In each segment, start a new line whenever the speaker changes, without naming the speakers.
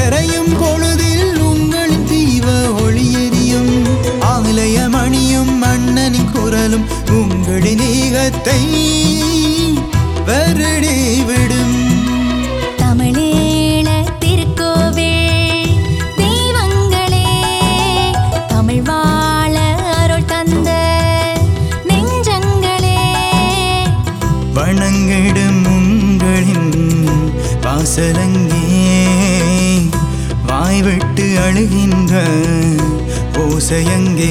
கரையும் பொழுதில் உங்களின் தீவ ஒளி எரியும் ஆலயமணியும் மன்னனின் குரலும் உங்களின் ஏகத்தை வருடி விடும்
தமிழீழ திருக்கோவில் தெய்வங்களே தமிழ் வாழ அருள் தந்த நெஞ்சங்களே
வணங்கிடும் உங்களின் வாசலங்கே வாய்விட்டு அழுகின்ற ஓசையங்கே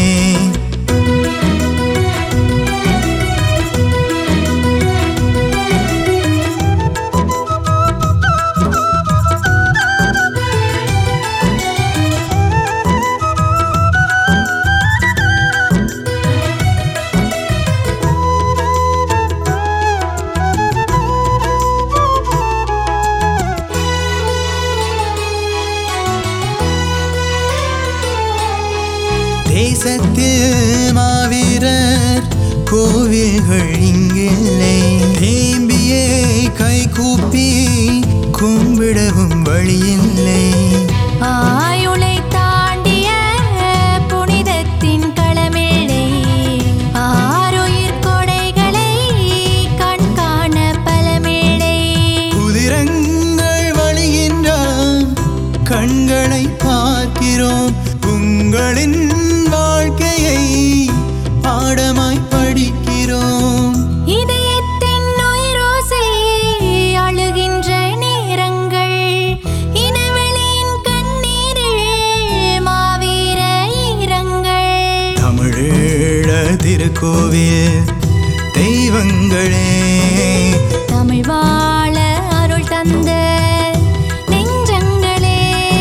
தேசத்தில் மாவீரர் கோவில்கள் இங்கில்லை தேம்பியே கை கூப்பி கும்பிடவும் வழியில்லை
ஆயுளை தாண்டிய புனிதத்தின் களமில்லை ஆருயிர் கொடைகளை கண்காண பலமில்லை
குதிரங்கள் வழிகின்ற கண்களை பார்க்கிறோம் உங்களின் வாழ்க்கையை பாடமாய் படிக்கிறோம்
இதயத்தின் உயிரோசை அழுகின்ற நேரங்கள் இனவெளியின் கண்ணீரில் மாவீர ஈரங்கள்
தமிழீழ திருக்கோவில் தெய்வங்களே
தமிழ் வாழ அருள் தந்த நெஞ்சங்களே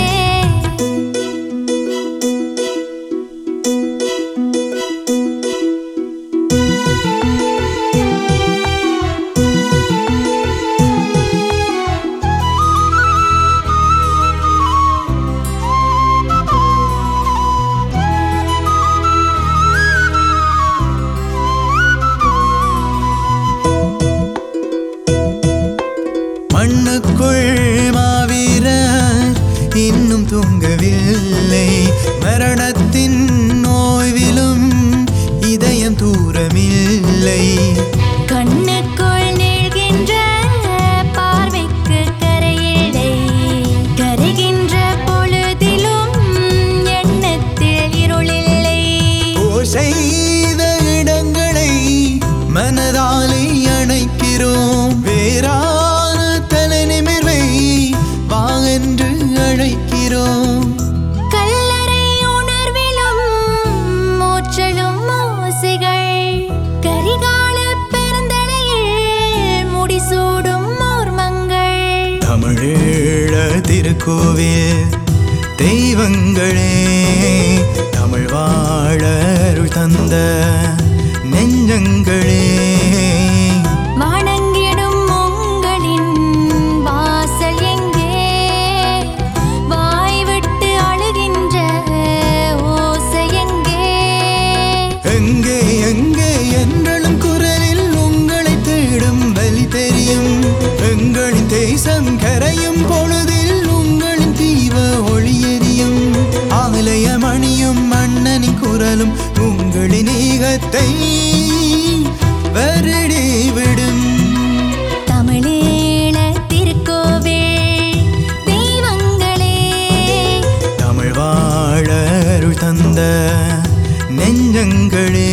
மண்ணுக்குள் மாவீரர் இன்னும் தூங்கவில்லை மரணத்தின் நோய்விலும் இதயம் தூரமில்லை
கண்ணுக்குள் நீள்கின்ற பார்வைக்கு கரையில்லை கரைகின்ற பொழுதிலும் எண்ணத்தில் இருளில்லை
போர் செய்த இடங்களை மனதாலே அணைக்கிறோம் வேறான தலை நிமிர்வை வா என்று அழைக்கிறோம்
கல்லறை உணர்விலும் மூச்சலும் ஓசைகள் கரிகால பெருந்தலையில் முடிசூடும் ஓர்மங்கள்
தமிழீழ திருக்கோவில் தெய்வங்களே தமிழ் வாழ அருள் தந்த நெஞ்சங்களே
வணங்கிடும் உங்களின் வாசல் எங்கே வாய் விட்டு அழுகின்ற ஓசை எங்கே
எங்கே எங்கே என்றளும் குரலில் உங்களை தேடும் வழி தெரியும் எங்களின் தேசம் கரையும் பொழுதில் உங்களின் தீவ ஒளி எரியும் ஆலயமணியும் மன்னனின் குரலும் உங்களின் ஏகத்தை வருடி விடும்
தமிழீழ திருக்கோவில் தெய்வங்களே
தமிழ் வாழ அருள் தந்த நெஞ்சங்களே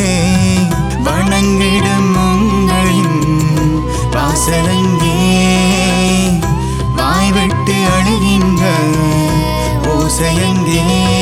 வணங்கிடும் உங்களின் வாசலங்கே வாய் விட்டு அழுகின்ற ஓசையங்கே